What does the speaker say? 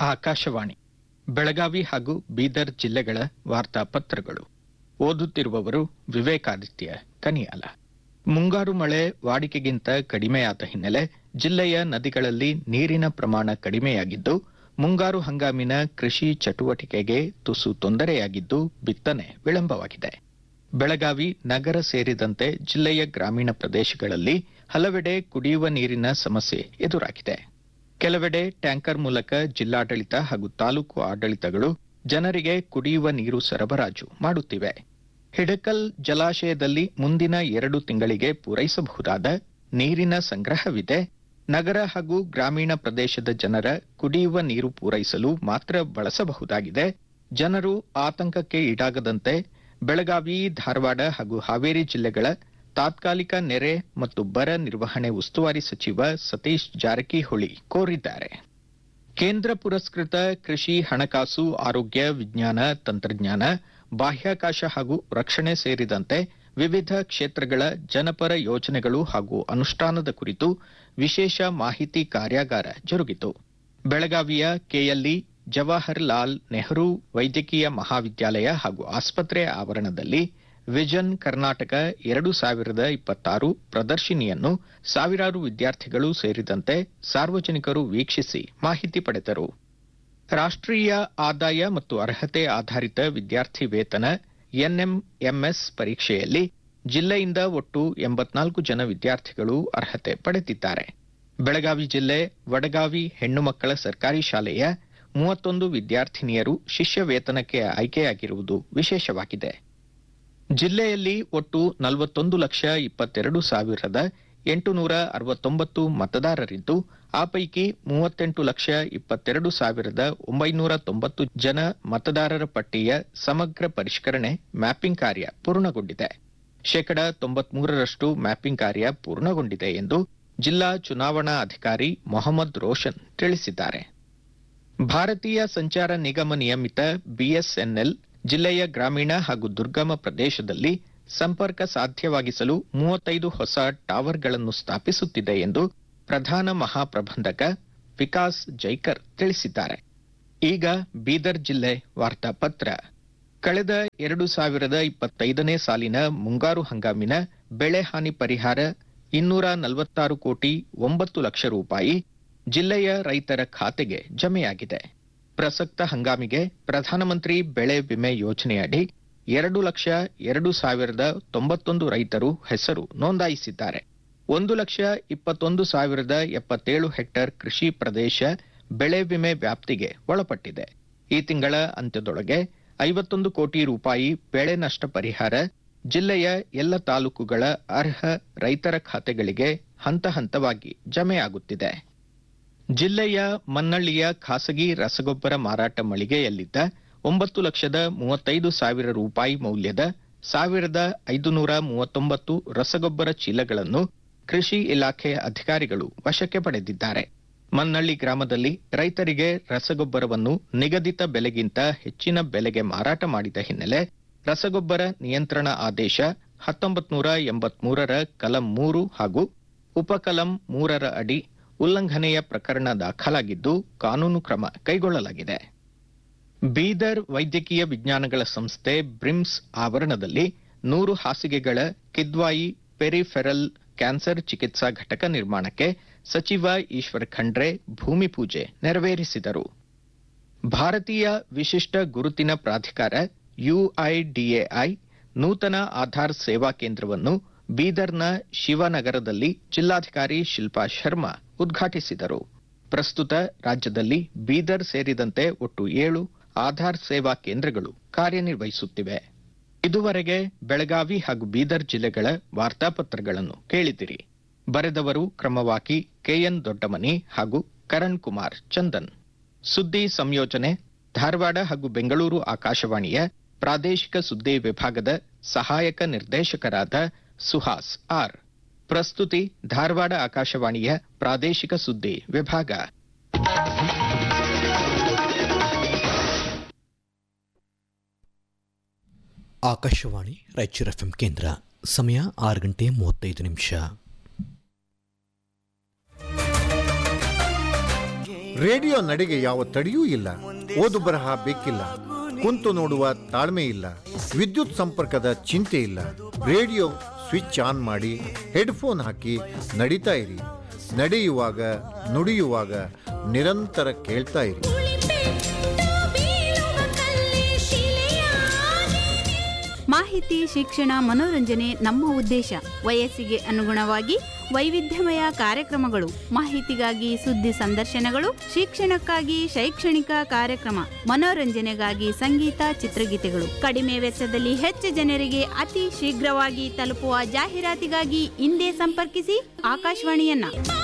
ಆಕಾಶವಾಣಿ ಬೆಳಗಾವಿ ಹಾಗೂ ಬೀದರ್ ಜಿಲ್ಲೆಗಳ ವಾರ್ತಾಪತ್ರಗಳು ಓದುತ್ತಿರುವವರು ವಿವೇಕಾದಿತ್ಯ ಕನಿಯಾಲ ಮುಂಗಾರು ಮಳೆ ವಾಡಿಕೆಗಿಂತ ಕಡಿಮೆಯಾದ ಹಿನ್ನೆಲೆ ಜಿಲ್ಲೆಯ ನದಿಗಳಲ್ಲಿ ನೀರಿನ ಪ್ರಮಾಣ ಕಡಿಮೆಯಾಗಿದ್ದು ಮುಂಗಾರು ಹಂಗಾಮಿನ ಕೃಷಿ ಚಟುವಟಿಕೆಗೆ ತುಸು ತೊಂದರೆಯಾಗಿದ್ದು ಬಿತ್ತನೆ ವಿಳಂಬವಾಗಿದೆ ಬೆಳಗಾವಿ ನಗರ ಸೇರಿದಂತೆ ಜಿಲ್ಲೆಯ ಗ್ರಾಮೀಣ ಪ್ರದೇಶಗಳಲ್ಲಿ ಹಲವೆಡೆ ಕುಡಿಯುವ ನೀರಿನ ಸಮಸ್ಯೆ ಎದುರಾಗಿದೆ ಕೆಲವೆಡೆ ಟ್ಯಾಂಕರ್ ಮೂಲಕ ಜಿಲ್ಲಾಡಳಿತ ಹಾಗೂ ತಾಲೂಕು ಆಡಳಿತಗಳು ಜನರಿಗೆ ಕುಡಿಯುವ ನೀರು ಸರಬರಾಜು ಮಾಡುತ್ತಿವೆ ಹಿಡಕಲ್ ಜಲಾಶಯದಲ್ಲಿ ಮುಂದಿನ ಎರಡು ತಿಂಗಳಿಗೆ ಪೂರೈಸಬಹುದಾದ ನೀರಿನ ಸಂಗ್ರಹವಿದೆ ನಗರ ಹಾಗೂ ಗ್ರಾಮೀಣ ಪ್ರದೇಶದ ಜನರ ಕುಡಿಯುವ ನೀರು ಪೂರೈಸಲು ಮಾತ್ರ ಬಳಸಬಹುದಾಗಿದೆ ಜನರು ಆತಂಕಕ್ಕೆ ಈಡಾಗದಂತೆ ಬೆಳಗಾವಿ ಧಾರವಾಡ ಹಾಗೂ ಹಾವೇರಿ ಜಿಲ್ಲೆಗಳ ತಾತ್ಕಾಲಿಕ ನೆರೆ ಮತ್ತು ಬರ ನಿರ್ವಹಣೆ ಉಸ್ತುವಾರಿ ಸಚಿವ ಸತೀಶ್ ಜಾರಕಿಹೊಳಿ ಕೋರಿದ್ದಾರೆ ಕೇಂದ್ರ ಪುರಸ್ಕೃತ ಕೃಷಿ ಹಣಕಾಸು ಆರೋಗ್ಯ ವಿಜ್ಞಾನ ತಂತ್ರಜ್ಞಾನ ಬಾಹ್ಯಾಕಾಶ ಹಾಗೂ ರಕ್ಷಣೆ ಸೇರಿದಂತೆ ವಿವಿಧ ಕ್ಷೇತ್ರಗಳ ಜನಪರ ಯೋಜನೆಗಳು ಹಾಗೂ ಅನುಷ್ಠಾನದ ಕುರಿತು ವಿಶೇಷ ಮಾಹಿತಿ ಕಾರ್ಯಾಗಾರ ಜರುಗಿತು ಬೆಳಗಾವಿಯ ಕೆಎಲ್ಇ ಜವಾಹರ್ ಲಾಲ್ ನೆಹರು ವೈದ್ಯಕೀಯ ಮಹಾವಿದ್ಯಾಲಯ ಹಾಗೂ ಆಸ್ಪತ್ರೆ ಆವರಣದಲ್ಲಿ ವಿಜನ್ ಕರ್ನಾಟಕ ಎರಡು ಸಾವಿರದ ಇಪ್ಪತ್ತಾರು ಪ್ರದರ್ಶಿನಿಯನ್ನು ಸಾವಿರಾರು ವಿದ್ಯಾರ್ಥಿಗಳು ಸೇರಿದಂತೆ ಸಾರ್ವಜನಿಕರು ವೀಕ್ಷಿಸಿ ಮಾಹಿತಿ ಪಡೆದರು ರಾಷ್ಟ್ರೀಯ ಆದಾಯ ಮತ್ತು ಅರ್ಹತೆ ಆಧಾರಿತ ವಿದ್ಯಾರ್ಥಿ ವೇತನ ಎನ್ಎಂಎಂಎಸ್ ಪರೀಕ್ಷೆಯಲ್ಲಿ ಜಿಲ್ಲೆಯಿಂದ ಒಟ್ಟು ಎಂಬತ್ನಾಲ್ಕು ಜನ ವಿದ್ಯಾರ್ಥಿಗಳು ಅರ್ಹತೆ ಪಡೆದಿದ್ದಾರೆ ಬೆಳಗಾವಿ ಜಿಲ್ಲೆ ವಡಗಾವಿ ಹೆಣ್ಣು ಮಕ್ಕಳ ಸರ್ಕಾರಿ ಶಾಲೆಯ ಮೂವತ್ತೊಂದು ವಿದ್ಯಾರ್ಥಿನಿಯರು ಶಿಷ್ಯ ವೇತನಕ್ಕೆ ಆಯ್ಕೆಯಾಗಿರುವುದು ವಿಶೇಷವಾಗಿದೆ ಜಿಲ್ಲೆಯಲ್ಲಿ ಒಟ್ಟು ನಲವತ್ತೊಂದು ಲಕ್ಷ ಇಪ್ಪತ್ತೆರಡು ಸಾವಿರದ ಎಂಟುನೂರ ಅರವತ್ತೊಂಬತ್ತು ಮತದಾರರಿದ್ದು ಆ ಪೈಕಿ ಮೂವತ್ತೆಂಟು ಲಕ್ಷ ಇಪ್ಪತ್ತೆರಡು ಸಾವಿರದ ಒಂಬೈನೂರ ತೊಂಬತ್ತು ಜನ ಮತದಾರರ ಪಟ್ಟಿಯ ಸಮಗ್ರ ಪರಿಷ್ಕರಣೆ ಮ್ಯಾಪಿಂಗ್ ಕಾರ್ಯ ಪೂರ್ಣಗೊಂಡಿದೆ ಶೇಕಡ ತೊಂಬತ್ಮೂರರಷ್ಟು ಮ್ಯಾಪಿಂಗ್ ಕಾರ್ಯ ಪೂರ್ಣಗೊಂಡಿದೆ ಎಂದು ಜಿಲ್ಲಾ ಚುನಾವಣಾ ಅಧಿಕಾರಿ ಮೊಹಮ್ಮದ್ ರೋಷನ್ ತಿಳಿಸಿದ್ದಾರೆ ಭಾರತೀಯ ಸಂಚಾರ ನಿಗಮ ನಿಯಮಿತ ಬಿಎಸ್ಎನ್ಎಲ್ ಜಿಲ್ಲೆಯ ಗ್ರಾಮೀಣ ಹಾಗೂ ದುರ್ಗಮ ಪ್ರದೇಶದಲ್ಲಿ ಸಂಪರ್ಕ ಸಾಧ್ಯವಾಗಿಸಲು ಮೂವತ್ತೈದು ಹೊಸ ಟವರ್ಗಳನ್ನು ಸ್ಥಾಪಿಸುತ್ತಿದೆ ಎಂದು ಪ್ರಧಾನ ಮಹಾಪ್ರಬಂಧಕ ವಿಕಾಸ್ ಜೈಕರ್ ತಿಳಿಸಿದ್ದಾರೆ ಈಗ ಬೀದರ್ ಜಿಲ್ಲೆ ವಾರ್ತಾಪತ್ರ ಕಳೆದ ಎರಡು ಸಾವಿರದ ಇಪ್ಪತ್ತೈದನೇ ಸಾಲಿನ ಮುಂಗಾರು ಹಂಗಾಮಿನ ಬೆಳೆ ಹಾನಿ ಪರಿಹಾರ ಇನ್ನೂರ ನಲವತ್ತಾರು ಕೋಟಿ ಒಂಬತ್ತು ಲಕ್ಷ ರೂಪಾಯಿ ಜಿಲ್ಲೆಯ ರೈತರ ಖಾತೆಗೆ ಜಮೆಯಾಗಿದೆ ಪ್ರಸಕ್ತ ಹಂಗಾಮಿಗೆ ಪ್ರಧಾನಮಂತ್ರಿ ಬೆಳೆ ವಿಮೆ ಯೋಜನೆಯಡಿ ಎರಡು ಲಕ್ಷ ಎರಡು ಸಾವಿರದ ತೊಂಬತ್ತೊಂದು ರೈತರು ಹೆಸರು ನೋಂದಾಯಿಸಿದ್ದಾರೆ ಒಂದು ಲಕ್ಷ ಇಪ್ಪತ್ತೊಂದು ಸಾವಿರದ ಎಪ್ಪತ್ತೇಳು ಹೆಕ್ಟೇರ್ ಕೃಷಿ ಪ್ರದೇಶ ಬೆಳೆ ವಿಮೆ ವ್ಯಾಪ್ತಿಗೆ ಒಳಪಟ್ಟಿದೆ ಈ ತಿಂಗಳ ಅಂತ್ಯದೊಳಗೆ ಐವತ್ತೊಂದು ಕೋಟಿ ರೂಪಾಯಿ ಬೆಳೆ ನಷ್ಟ ಪರಿಹಾರ ಜಿಲ್ಲೆಯ ಎಲ್ಲ ತಾಲೂಕುಗಳ ಅರ್ಹ ರೈತರ ಖಾತೆಗಳಿಗೆ ಹಂತ ಹಂತವಾಗಿ ಜಮೆಯಾಗುತ್ತಿದೆ ಜಿಲ್ಲೆಯ ಮನ್ನಳ್ಳಿಯ ಖಾಸಗಿ ರಸಗೊಬ್ಬರ ಮಾರಾಟ ಮಳಿಗೆಯಲ್ಲಿದ್ದ ಒಂಬತ್ತು ಲಕ್ಷದ ಮೂವತ್ತೈದು ಸಾವಿರ ರೂಪಾಯಿ ಮೌಲ್ಯದ ಸಾವಿರದ ಐದುನೂರ ಮೂವತ್ತೊಂಬತ್ತು ರಸಗೊಬ್ಬರ ಚೀಲಗಳನ್ನು ಕೃಷಿ ಇಲಾಖೆ ಅಧಿಕಾರಿಗಳು ವಶಕ್ಕೆ ಪಡೆದಿದ್ದಾರೆ ಮನ್ನಳ್ಳಿ ಗ್ರಾಮದಲ್ಲಿ ರೈತರಿಗೆ ರಸಗೊಬ್ಬರವನ್ನು ನಿಗದಿತ ಬೆಲೆಗಿಂತ ಹೆಚ್ಚಿನ ಬೆಲೆಗೆ ಮಾರಾಟ ಮಾಡಿದ ಹಿನ್ನೆಲೆ ರಸಗೊಬ್ಬರ ನಿಯಂತ್ರಣ ಆದೇಶ ಹತ್ತೊಂಬತ್ತು ನೂರ ಎಂಬತ್ಮೂರರ ಕಲಂ ಮೂರು ಹಾಗೂ ಉಪಕಲಂ ಮೂರರ ಅಡಿ ಉಲ್ಲಂಘನೆಯ ಪ್ರಕರಣ ದಾಖಲಾಗಿದ್ದು ಕಾನೂನು ಕ್ರಮ ಕೈಗೊಳ್ಳಲಾಗಿದೆ ಬೀದರ್ ವೈದ್ಯಕೀಯ ವಿಜ್ಞಾನಗಳ ಸಂಸ್ಥೆ ಬ್ರಿಮ್ಸ್ ಆವರಣದಲ್ಲಿ ನೂರು ಹಾಸಿಗೆಗಳ ಕಿದ್ವಾಯಿ ಪೆರಿಫೆರಲ್ ಕ್ಯಾನ್ಸರ್ ಚಿಕಿತ್ಸಾ ಘಟಕ ನಿರ್ಮಾಣಕ್ಕೆ ಸಚಿವ ಈಶ್ವರ್ ಖಂಡ್ರೆ ಭೂಮಿ ಪೂಜೆ ನೆರವೇರಿಸಿದರು ಭಾರತೀಯ ವಿಶಿಷ್ಟ ಗುರುತಿನ ಪ್ರಾಧಿಕಾರ ಯುಐಡಿಎಐ ನೂತನ ಆಧಾರ್ ಸೇವಾ ಕೇಂದ್ರವನ್ನು ಬೀದರ್ನ ಶಿವನಗರದಲ್ಲಿ ಜಿಲ್ಲಾಧಿಕಾರಿ ಶಿಲ್ಪಾ ಶರ್ಮಾ ಉದ್ಘಾಟಿಸಿದರು ಪ್ರಸ್ತುತ ರಾಜ್ಯದಲ್ಲಿ ಬೀದರ್ ಸೇರಿದಂತೆ ಒಟ್ಟು ಏಳು ಆಧಾರ್ ಸೇವಾ ಕೇಂದ್ರಗಳು ಕಾರ್ಯನಿರ್ವಹಿಸುತ್ತಿವೆ ಇದುವರೆಗೆ ಬೆಳಗಾವಿ ಹಾಗೂ ಬೀದರ್ ಜಿಲ್ಲೆಗಳ ವಾರ್ತಾಪತ್ರಗಳನ್ನು ಕೇಳಿದಿರಿ ಬರೆದವರು ಕ್ರಮವಾಗಿ ಕೆಎನ್ ದೊಡ್ಡಮನಿ ಹಾಗೂ ಕರಣ್ ಕುಮಾರ್ ಚಂದನ್ ಸುದ್ದಿ ಸಂಯೋಜನೆ ಧಾರವಾಡ ಹಾಗೂ ಬೆಂಗಳೂರು ಆಕಾಶವಾಣಿಯ ಪ್ರಾದೇಶಿಕ ಸುದ್ದಿ ವಿಭಾಗದ ಸಹಾಯಕ ನಿರ್ದೇಶಕರಾದ ಸುಹಾಸ್ ಆರ್ ಪ್ರಸ್ತುತಿ ಧಾರವಾಡ ಆಕಾಶವಾಣಿಯ ಪ್ರಾದೇಶಿಕ ಸುದ್ದಿ ವಿಭಾಗ ಆಕಾಶವಾಣಿ ರಾಯಚೂರು ಎಫ್ಎಂ ಕೇಂದ್ರ ಸಮಯ ಆರು ಗಂಟೆ ಮೂವತ್ತೈದು ನಿಮಿಷ ರೇಡಿಯೋ ನಡೆಗೆ ಯಾವ ತಡೆಯೂ ಇಲ್ಲ ಓದು ಬರಹ ಬೇಕಿಲ್ಲ ಕುಂತು ನೋಡುವ ತಾಳ್ಮೆ ಇಲ್ಲ ವಿದ್ಯುತ್ ಸಂಪರ್ಕದ ಚಿಂತೆ ಇಲ್ಲ ರೇಡಿಯೋ ಸ್ವಿಚ್ ಆನ್ ಮಾಡಿ ಹೆಡ್ಫೋನ್ ಹಾಕಿ ನಡೀತಾ ಇರಿ ನಡೆಯುವಾಗ ನುಡಿಯುವಾಗ ನಿರಂತರ ಕೇಳ್ತಾ ಇರಿ ಮಾಹಿತಿ ಶಿಕ್ಷಣ ಮನೋರಂಜನೆ ನಮ್ಮ ಉದ್ದೇಶ ವಯಸ್ಸಿಗೆ ಅನುಗುಣವಾಗಿ ವೈವಿಧ್ಯಮಯ ಕಾರ್ಯಕ್ರಮಗಳು ಮಾಹಿತಿಗಾಗಿ ಸುದ್ದಿ ಸಂದರ್ಶನಗಳು ಶಿಕ್ಷಣಕ್ಕಾಗಿ ಶೈಕ್ಷಣಿಕ ಕಾರ್ಯಕ್ರಮ ಮನೋರಂಜನೆಗಾಗಿ ಸಂಗೀತ ಚಿತ್ರಗೀತೆಗಳು ಕಡಿಮೆ ವೆಚ್ಚದಲ್ಲಿ ಹೆಚ್ಚು ಜನರಿಗೆ ಅತಿ ಶೀಘ್ರವಾಗಿ ತಲುಪುವ ಜಾಹೀರಾತಿಗಾಗಿ ಹಿಂದೆ ಸಂಪರ್ಕಿಸಿ ಆಕಾಶವಾಣಿಯನ್ನ